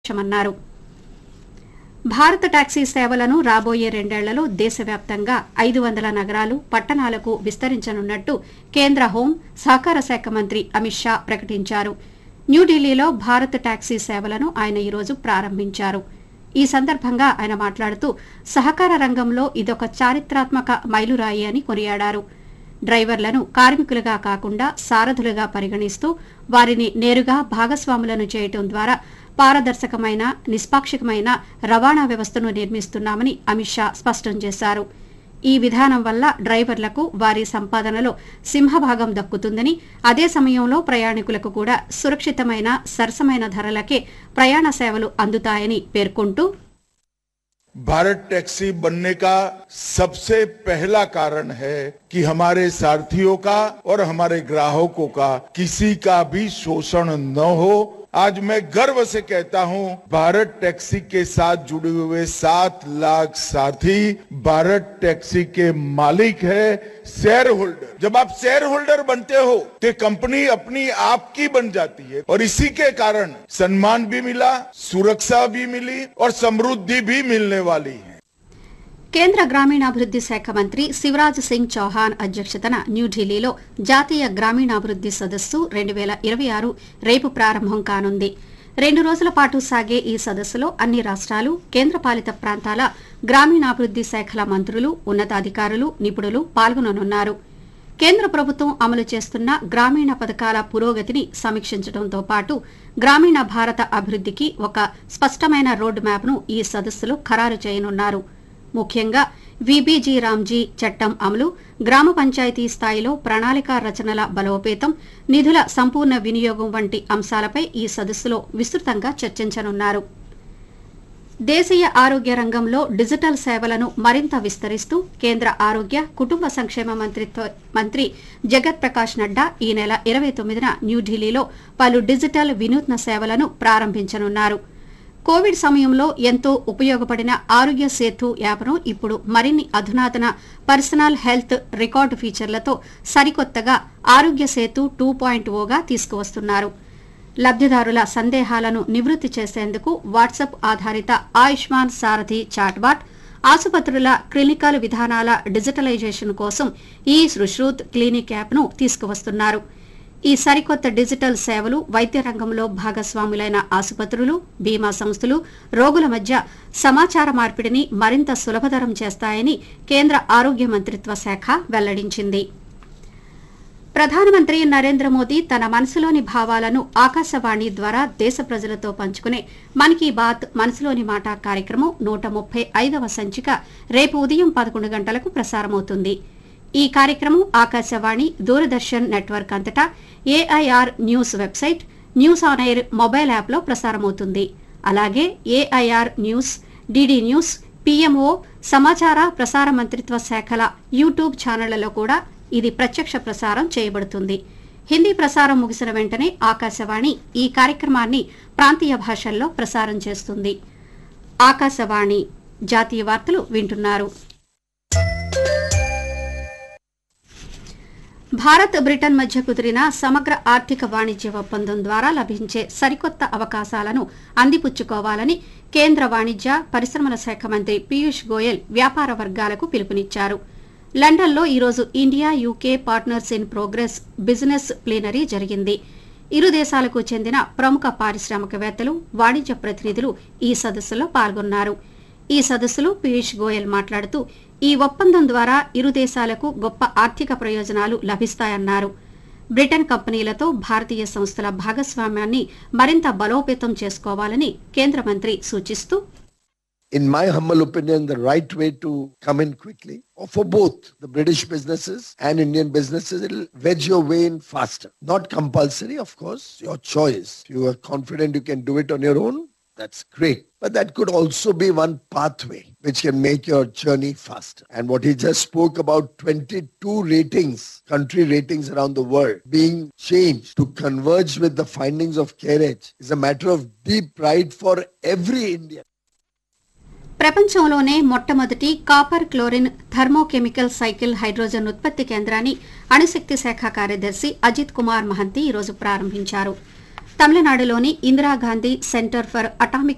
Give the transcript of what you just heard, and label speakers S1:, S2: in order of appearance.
S1: లక్ష్యమన్నారు భారత టాక్సీ సేవలను రాబోయే రెండేళ్లలో దేశవ్యాప్తంగా ఐదు వందల నగరాలు పట్టణాలకు విస్తరించనున్నట్టు కేంద్ర హోం సహకార శాఖ మంత్రి అమిత్ షా ప్రకటించారు న్యూఢిల్లీలో భారత్ టాక్సీ సేవలను ఆయన ఈరోజు ప్రారంభించారు ఈ సందర్భంగా ఆయన మాట్లాడుతూ సహకార రంగంలో ఇదొక చారిత్రాత్మక మైలురాయి అని కొనియాడారు డ్రైవర్లను కార్మికులుగా కాకుండా సారథులుగా పరిగణిస్తూ వారిని నేరుగా భాగస్వాములను చేయటం ద్వారా పారదర్శకమైన నిష్పాక్షికమైన రవాణా వ్యవస్థను నిర్మిస్తున్నామని అమిత్ షా స్పష్టం చేశారు ఈ విధానం వల్ల డ్రైవర్లకు వారి సంపాదనలో సింహభాగం దక్కుతుందని అదే సమయంలో ప్రయాణికులకు కూడా సురక్షితమైన సరసమైన ధరలకే ప్రయాణ సేవలు అందుతాయని పేర్కొంటూ
S2: भारत टैक्सी बनने का सबसे पहला कारण है कि हमारे सारथियों का और हमारे ग्राहकों का किसी का भी शोषण न हो आज मैं गर्व से कहता हूं भारत टैक्सी के साथ जुड़े हुए सात लाख साथी भारत टैक्सी के मालिक है शेयर होल्डर जब आप शेयर होल्डर बनते हो तो कंपनी अपनी आपकी बन जाती है और इसी के कारण सम्मान भी मिला सुरक्षा भी मिली और समृद्धि भी मिलने वाली है
S1: కేంద్ర గ్రామీణాభివృద్ది శాఖ మంత్రి శివరాజ్ సింగ్ చౌహాన్ అధ్యక్షతన న్యూఢిల్లీలో జాతీయ గ్రామీణాభివృద్ది సదస్సు రెండు వేల ఇరవై ఆరు రేపు ప్రారంభం కానుంది రెండు రోజుల పాటు సాగే ఈ సదస్సులో అన్ని రాష్ట్రాలు కేంద్రపాలిత ప్రాంతాల గ్రామీణాభివృద్ది శాఖల మంత్రులు ఉన్నతాధికారులు నిపుణులు పాల్గొననున్నారు కేంద్ర ప్రభుత్వం అమలు చేస్తున్న గ్రామీణ పథకాల పురోగతిని సమీక్షించడంతో పాటు గ్రామీణ భారత అభివృద్దికి ఒక స్పష్టమైన రోడ్ మ్యాప్ను ఈ సదస్సులో ఖరారు చేయనున్నారు ముఖ్యంగా విబీజీ రామ్జీ చట్టం అమలు గ్రామ పంచాయతీ స్థాయిలో ప్రణాళికా రచనల బలోపేతం నిధుల సంపూర్ణ వినియోగం వంటి అంశాలపై ఈ సదస్సులో విస్తృతంగా చర్చించనున్నారు దేశీయ ఆరోగ్య రంగంలో డిజిటల్ సేవలను మరింత విస్తరిస్తూ కేంద్ర ఆరోగ్య కుటుంబ సంక్షేమ మంత్రిత్వ మంత్రి జగత్ ప్రకాష్ నడ్డా ఈ నెల ఇరవై తొమ్మిదిన న్యూఢిల్లీలో పలు డిజిటల్ వినూత్న సేవలను ప్రారంభించనున్నారు కోవిడ్ సమయంలో ఎంతో ఉపయోగపడిన ఆరోగ్య సేతు యాప్ను ఇప్పుడు మరిన్ని అధునాతన పర్సనల్ హెల్త్ రికార్డు ఫీచర్లతో సరికొత్తగా ఆరోగ్య సేతు టూ పాయింట్ ఓగా తీసుకువస్తున్నారు లబ్దిదారుల సందేహాలను నివృత్తి చేసేందుకు వాట్సాప్ ఆధారిత ఆయుష్మాన్ సారథి చాట్బాట్ ఆసుపత్రుల క్లినికల్ విధానాల డిజిటలైజేషన్ కోసం ఈ సుశ్రూత్ క్లినిక్ యాప్ను తీసుకువస్తున్నారు ఈ సరికొత్త డిజిటల్ సేవలు వైద్య రంగంలో భాగస్వాములైన ఆసుపత్రులు బీమా సంస్థలు రోగుల మధ్య సమాచార మార్పిడిని మరింత సులభతరం చేస్తాయని కేంద్ర ఆరోగ్య మంత్రిత్వ శాఖ వెల్లడించింది ప్రధానమంత్రి నరేంద్ర మోదీ తన మనసులోని భావాలను ఆకాశవాణి ద్వారా దేశ ప్రజలతో పంచుకునే మన్ కీ బాత్ మనసులోని మాట కార్యక్రమం నూట ముప్పై ఐదవ సంచిక రేపు ఉదయం పదకొండు గంటలకు ప్రసారమవుతుంది ఈ కార్యక్రమం ఆకాశవాణి దూరదర్శన్ నెట్వర్క్ అంతటా AIR news website news on air mobile యాప్లో ప్రసారమవుతుంది అలాగే AIR news DD news PMO సమాచార ప్రసార మంత్రిత్వ శాఖల యూట్యూబ్ ఛానళ్లలో కూడా ఇది ప్రత్యక్ష ప్రసారం చేయబడుతుంది హిందీ ప్రసారం ముగిసిన వెంటనే ఆకాశవాణి ఈ కార్యక్రమాన్ని ప్రాంతీయ భాషల్లో ప్రసారం చేస్తుంది ఆకాశవాణి జాతీయ వార్తలు వింటున్నారు భారత్ బ్రిటన్ మధ్య కుదిరిన సమగ్ర ఆర్థిక వాణిజ్య ఒప్పందం ద్వారా లభించే సరికొత్త అవకాశాలను అందిపుచ్చుకోవాలని కేంద్ర వాణిజ్య పరిశ్రమల శాఖ మంత్రి పీయూష్ గోయల్ వ్యాపార వర్గాలకు పిలుపునిచ్చారు లండన్లో ఈరోజు India UK partners in progress business plenary జరిగింది ఇరు దేశాలకు చెందిన ప్రముఖ పారిశ్రామికవేత్తలు వాణిజ్య ప్రతినిధులు ఈ సదస్సులో పాల్గొన్నారు ఈ సదస్సులో పీయూష్ గోయల్ మాట్లాడుతూ ఈ ఒప్పందం ద్వారా ఇరు దేశాలకు గొప్ప ఆర్థిక ప్రయోజనాలు లభిస్తాయన్నారు బ్రిటన్ కంపెనీలతో భారతీయ సంస్థల భాగస్వామ్యాన్ని మరింత బలోపేతం చేసుకోవాలని కేంద్ర మంత్రి సూచిస్తూ
S3: in my humble opinion, the right way to come in quickly or for both the British businesses and Indian businesses, it'll wedge your way in faster. Not compulsory, of course, your choice. If you are confident you can do it on your own, that's great. But that could also be one pathway which can make your journey faster. And what he just spoke about 22 ratings, country ratings around the world being changed to converge with the findings of CARE is a matter of deep pride for every Indian.
S1: ప్రపంచంలోనే మొట్టమొదటి copper chlorine thermochemical cycle hydrogen ఉత్పత్తి కేంద్రాన్ని అణుశక్తి శాఖ కార్యదర్శి అజిత్ కుమార్ మహంతి ఈరోజు ప్రారంభించారు తమిళనాడులోని Indira Gandhi centre for atomic